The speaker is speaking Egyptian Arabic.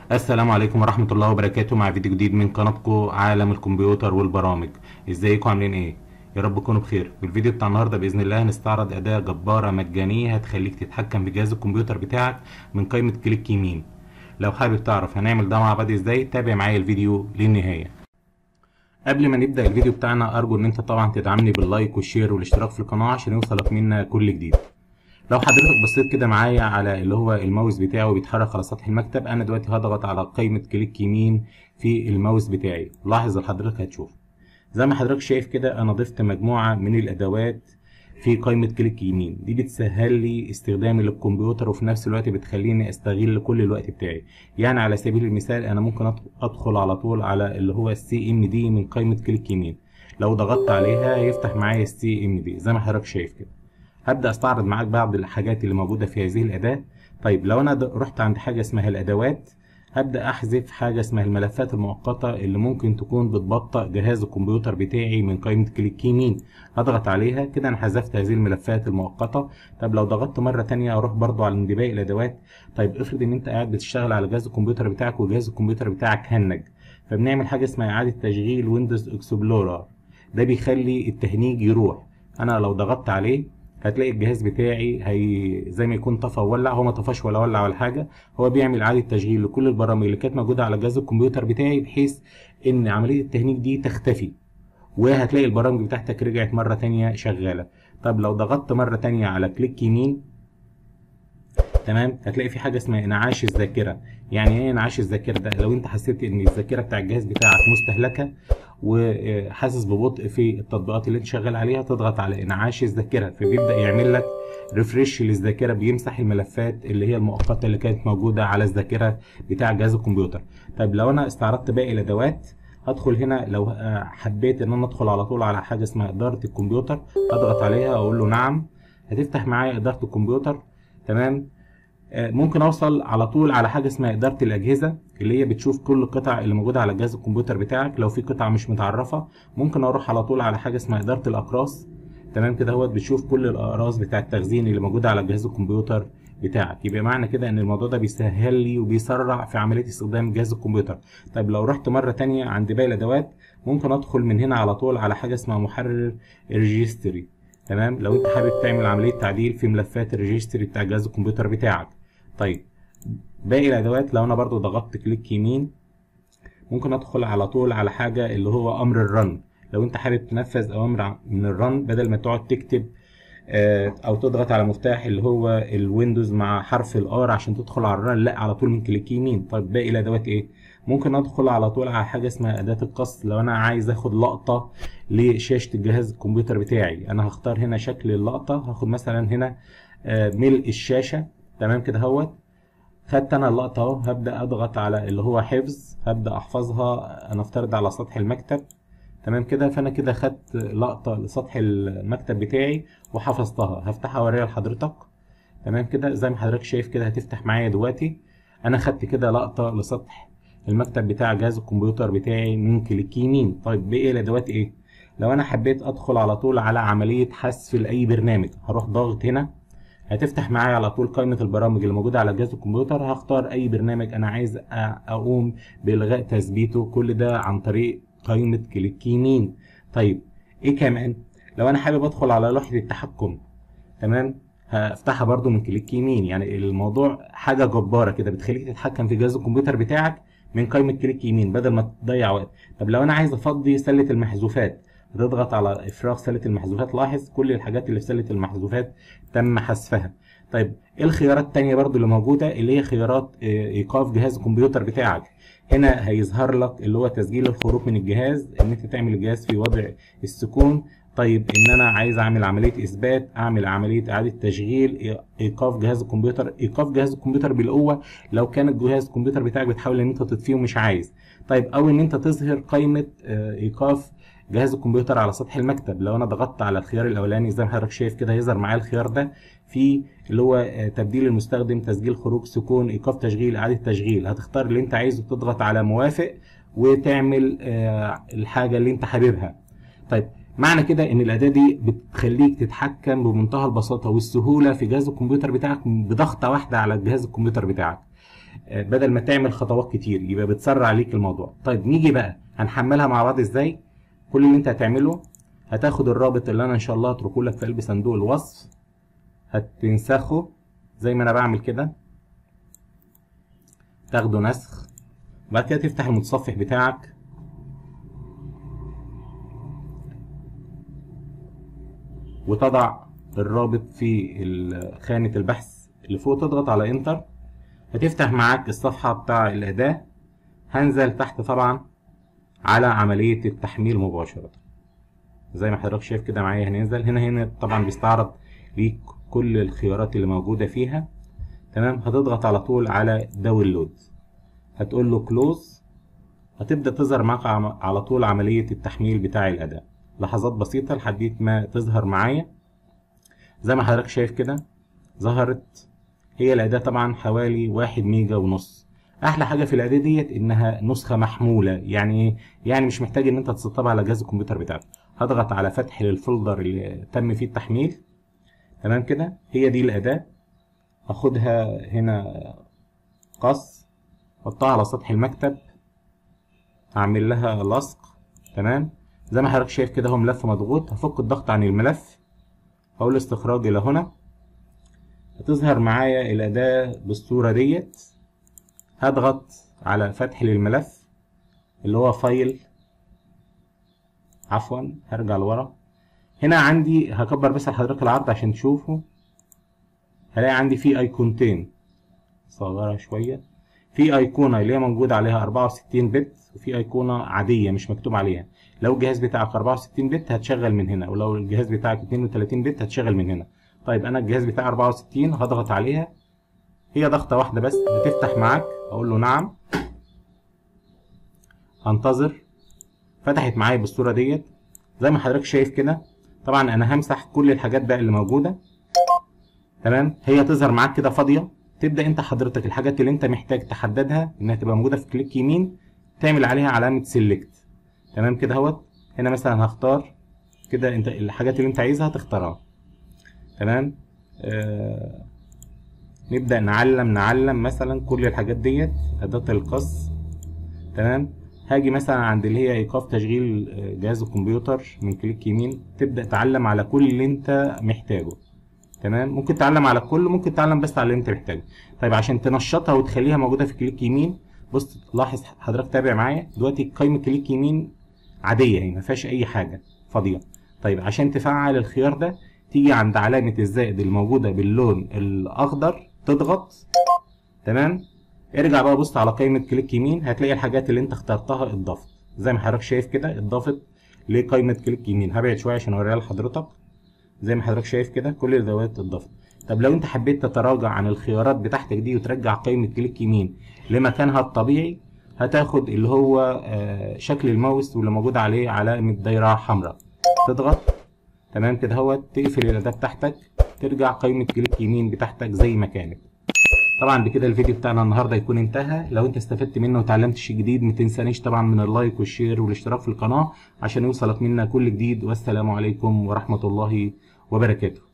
السلام عليكم ورحمة الله وبركاته مع فيديو جديد من قناتكم عالم الكمبيوتر والبرامج ازيكم عاملين ايه يا رب تكونوا بخير في الفيديو بتاع النهارده باذن الله هنستعرض اداة جبارة مجانية هتخليك تتحكم في جهاز الكمبيوتر بتاعك من قائمة كليك يمين لو حابب تعرف هنعمل ده مع بعض ازاي تابع معايا الفيديو للنهاية قبل ما نبدأ الفيديو بتاعنا ارجو ان انت طبعا تدعمني باللايك والشير والاشتراك في القناة عشان يوصلك منا كل جديد لو حضرتك بصيت كده معايا على اللي هو الماوس بتاعه بيتحرك على سطح المكتب انا دلوقتي هضغط على قائمة كليك يمين في الماوس بتاعي لاحظ حضرتك هتشوف زي ما حضرتك شايف كده انا ضفت مجموعة من الادوات في قائمة كليك يمين دي بتسهل لي استخدامي للكمبيوتر وفي نفس الوقت بتخليني استغل كل الوقت بتاعي يعني على سبيل المثال انا ممكن ادخل على طول على اللي هو السي ام دي من قائمة كليك يمين لو ضغطت عليها هيفتح معايا السي ام دي زي ما حضرتك شايف كده هبدا استعرض معاك بعض الحاجات اللي موجوده في هذه الاداه طيب لو انا رحت عند حاجه اسمها الادوات هبدا احذف حاجه اسمها الملفات المؤقته اللي ممكن تكون بتبطئ جهاز الكمبيوتر بتاعي من قائمه كليك يمين هضغط عليها كده انا حذفت هذه الملفات المؤقته طب لو ضغطت مره تانية اروح برضو على باقي الادوات طيب افرض ان انت قاعد بتشتغل على جهاز الكمبيوتر بتاعك وجهاز الكمبيوتر بتاعك هنج فبنعمل حاجه اسمها اعاده تشغيل ويندوز اكسبلورر ده بيخلي التهنيج يروح انا لو ضغطت عليه هتلاقي الجهاز بتاعي هي زي ما يكون طفى وولع هو ما طفاش ولا ولع ولا حاجه هو بيعمل اعاده تشغيل لكل البرامج اللي كانت موجوده على جهاز الكمبيوتر بتاعي بحيث ان عمليه التهنيج دي تختفي وهتلاقي البرامج بتاعتك رجعت مره تانية شغاله طب لو ضغطت مره تانية على كليك يمين تمام هتلاقي في حاجه اسمها انعاش الذاكره يعني ايه انعاش الذاكره ده لو انت حسيت ان الذاكره بتاع الجهاز بتاعك مستهلكه وحاسس ببطء في التطبيقات اللي انت شغال عليها تضغط على انعاش الذاكره فبيبدا يعمل لك ريفريش للذاكره بيمسح الملفات اللي هي المؤقته اللي كانت موجوده على الذاكره بتاع جهاز الكمبيوتر طيب لو انا استعرضت باقي الادوات هدخل هنا لو حبيت ان انا ادخل على طول على حاجه اسمها اداره الكمبيوتر اضغط عليها اقول له نعم هتفتح معايا اداره الكمبيوتر تمام ممكن اوصل على طول على حاجه اسمها اداره الاجهزه اللي هي بتشوف كل القطع اللي موجوده على جهاز الكمبيوتر بتاعك لو في قطعه مش متعرفه ممكن اروح على طول على حاجه اسمها اداره الاقراص تمام كده اهوت بتشوف كل الاقراص بتاع التخزين اللي موجوده على جهاز الكمبيوتر بتاعك يبقى معنى كده ان الموضوع ده بيسهل لي وبيسرع في عمليه استخدام جهاز الكمبيوتر طيب لو رحت مره تانية عند باقي الادوات ممكن ادخل من هنا على طول على حاجه اسمها محرر ريجستري تمام لو انت حابب تعمل عمليه تعديل في ملفات الريجستري بتاع جهاز الكمبيوتر بتاعك طيب باقي الادوات لو انا برضو ضغطت كليك يمين ممكن ادخل على طول على حاجه اللي هو امر الرن لو انت حابب تنفذ اوامر من الرن بدل ما تقعد تكتب او تضغط على مفتاح اللي هو الويندوز مع حرف الار عشان تدخل على الرن لا على طول من كليك يمين طيب باقي الادوات ايه ممكن ادخل على طول على حاجه اسمها اداه القص لو انا عايز اخد لقطه لشاشه الجهاز الكمبيوتر بتاعي انا هختار هنا شكل اللقطه هاخد مثلا هنا ملء الشاشه تمام كده اهوت خدت انا اللقطه اهو هبدا اضغط على اللي هو حفظ هبدا احفظها نفترض على سطح المكتب تمام كده فانا كده خدت لقطه لسطح المكتب بتاعي وحفظتها هفتحها اوريها لحضرتك تمام كده زي ما حضرتك شايف كده هتفتح معايا دلوقتي انا خدت كده لقطه لسطح المكتب بتاع جهاز الكمبيوتر بتاعي من كليك يمين طيب باقي الادوات ايه لو انا حبيت ادخل على طول على عمليه حذف لاي برنامج هروح ضاغط هنا هتفتح معايا على طول قائمة البرامج اللي موجودة على جهاز الكمبيوتر هختار أي برنامج أنا عايز أقوم بإلغاء تثبيته كل ده عن طريق قائمة كليك يمين طيب إيه كمان لو أنا حابب أدخل على لوحة التحكم تمام هفتحها برضو من كليك يمين يعني الموضوع حاجة جبارة كده بتخليك تتحكم في جهاز الكمبيوتر بتاعك من قائمة كليك يمين بدل ما تضيع وقت طب لو أنا عايز أفضي سلة المحذوفات هتضغط على افراغ سله المحذوفات لاحظ كل الحاجات اللي في سله المحذوفات تم حذفها طيب ايه الخيارات التانية برضو اللي موجودة اللي هي خيارات ايقاف جهاز الكمبيوتر بتاعك هنا هيظهر لك اللي هو تسجيل الخروج من الجهاز ان انت تعمل الجهاز في وضع السكون طيب ان انا عايز اعمل عمليه اثبات اعمل عمليه اعاده تشغيل ايقاف جهاز الكمبيوتر ايقاف جهاز الكمبيوتر بالقوه لو كان الجهاز الكمبيوتر بتاعك بتحاول ان انت تطفيه ومش عايز طيب او ان انت تظهر قائمه ايقاف جهاز الكمبيوتر على سطح المكتب لو انا ضغطت على الخيار الاولاني زي ما حضرتك شايف كده هيظهر معايا الخيار ده في اللي هو تبديل المستخدم تسجيل خروج سكون ايقاف تشغيل اعاده تشغيل هتختار اللي انت عايزه تضغط على موافق وتعمل الحاجه اللي انت حاببها طيب معنى كده ان الاداه دي بتخليك تتحكم بمنتهى البساطه والسهوله في جهاز الكمبيوتر بتاعك بضغطه واحده على جهاز الكمبيوتر بتاعك آه، بدل ما تعمل خطوات كتير يبقى بتسرع عليك الموضوع طيب نيجي بقى هنحملها مع بعض ازاي كل اللي انت هتعمله هتاخد الرابط اللي انا ان شاء الله هتركه لك في قلب صندوق الوصف هتنسخه زي ما انا بعمل كده تاخده نسخ وبعد كده تفتح المتصفح بتاعك وتضع الرابط في ال- خانة البحث اللي فوق تضغط على انتر هتفتح معاك الصفحة بتاع الأداة هنزل تحت طبعا على عملية التحميل مباشرة زي ما حضرتك شايف كده معايا هننزل هنا هنا طبعا بيستعرض ليك كل الخيارات اللي موجودة فيها تمام هتضغط على طول على داونلود هتقول له كلوز هتبدأ تظهر معاك عم- على طول عملية التحميل بتاع الأداة لحظات بسيطة لحد ما تظهر معايا زي ما حضرتك شايف كده ظهرت هي الأداة طبعا حوالي واحد ميجا ونص أحلى حاجة في الأداة ديت إنها نسخة محمولة يعني إيه؟ يعني مش محتاج إن أنت تسطبها على جهاز الكمبيوتر بتاعك هضغط على فتح للفولدر اللي تم فيه التحميل تمام كده هي دي الأداة هاخدها هنا قص احطها على سطح المكتب هعمل لها لصق تمام زي ما حضرتك شايف كده هو ملف مضغوط هفك الضغط عن الملف هقول استخراج الى هنا هتظهر معايا الأداة بالصورة ديت هضغط على فتح للملف اللي هو فايل عفوا هرجع لورا هنا عندي هكبر بس لحضرتك العرض عشان تشوفوا هلاقي عندي فيه ايقونتين صغيرة شوية في ايقونة اللي هي موجود عليها 64 بت وفي ايقونة عادية مش مكتوب عليها لو الجهاز بتاعك 64 بت هتشغل من هنا ولو الجهاز بتاعك 32 بت هتشغل من هنا طيب انا الجهاز بتاعي 64 هضغط عليها هي ضغطة واحدة بس هتفتح معاك اقول له نعم هنتظر فتحت معايا بالصورة ديت زي ما حضرتك شايف كده طبعا انا همسح كل الحاجات بقى اللي موجودة تمام هي تظهر معاك كده فاضية تبدأ انت حضرتك الحاجات اللي انت محتاج تحددها انها تبقى موجودة في كليك يمين تعمل عليها علامة سيلكت تمام كده اهوت هنا مثلا هختار كده انت الحاجات اللي انت عايزها تختارها تمام آه نبدأ نعلم نعلم مثلا كل الحاجات ديت أداة القص تمام هاجي مثلا عند اللي هي ايقاف تشغيل آه، جهاز الكمبيوتر من كليك يمين تبدأ تعلم على كل اللي انت محتاجه تمام ممكن تعلم على الكل ممكن تعلم بس على اللي انت محتاجه طيب عشان تنشطها وتخليها موجودة في كليك يمين بص لاحظ حضرتك تابع معايا دلوقتي قائمة كليك يمين عادية هي ما فيهاش أي حاجة فاضية طيب عشان تفعل الخيار ده تيجي عند علامة الزائد الموجودة باللون الأخضر تضغط تمام ارجع بقى بص على قائمة كليك يمين هتلاقي الحاجات اللي انت اخترتها اتضافت زي ما حضرتك شايف كده اتضافت لقائمة كليك يمين هبعد شوية عشان اوريها لحضرتك زي ما حضرتك شايف كده كل الادوات اتضافت طب لو انت حبيت تتراجع عن الخيارات بتاعتك دي وترجع قائمة كليك يمين لمكانها الطبيعي هتاخد اللي هو آه، شكل الماوس واللي موجود عليه علامة دايرة حمراء تضغط تمام كده هو تقفل الاداة بتاعتك ترجع قائمة كليك يمين بتاعتك زي ما كانت طبعا بكده الفيديو بتاعنا النهارده يكون انتهى لو انت استفدت منه وتعلمت شيء جديد ما تنسانيش طبعا من اللايك والشير والاشتراك في القناة عشان يوصلك منا كل جديد والسلام عليكم ورحمة الله وبركاته